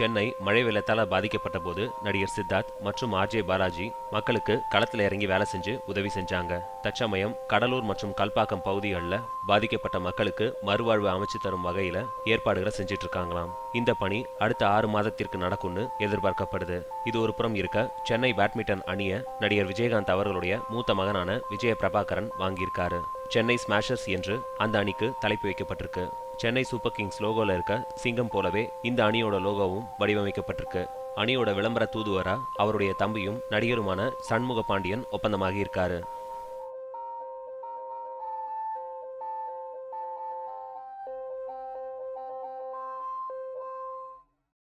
சென்னை மழை வெள்ளத்தால் பாதிக்கப்பட்ட போது நடிகர் சித்தார்த் மற்றும் ஆர்ஜே பாலாஜி மக்களுக்கு களத்துல இறங்கி வேலை செஞ்சு உதவி செஞ்சாங்க தற்சமயம் கடலூர் மற்றும் கல்பாக்கம் பகுதிகளில் பாதிக்கப்பட்ட மக்களுக்கு மறுவாழ்வு அமைச்சு தரும் வகையில ஏற்பாடுகளை செஞ்சிட்டு இருக்காங்களாம் இந்த பணி அடுத்த ஆறு மாதத்திற்கு நடக்கும்னு எதிர்பார்க்கப்படுது இது ஒரு புறம் இருக்க சென்னை பேட்மிண்டன் அணியை நடிகர் விஜயகாந்த் அவர்களுடைய மூத்த மகனான விஜய பிரபாகரன் வாங்கியிருக்காரு சென்னை ஸ்மாஷர்ஸ் என்று அந்த அணிக்கு தலைப்பு வைக்கப்பட்டிருக்கு சென்னை சூப்பர் கிங்ஸ் லோகோல இருக்க சிங்கம் போலவே இந்த அணியோட லோகோவும் வடிவமைக்கப்பட்டிருக்கு அணியோட விளம்பர தூதுவரா அவருடைய தம்பியும் நடிகருமான சண்முக பாண்டியன் ஒப்பந்தமாகி இருக்காரு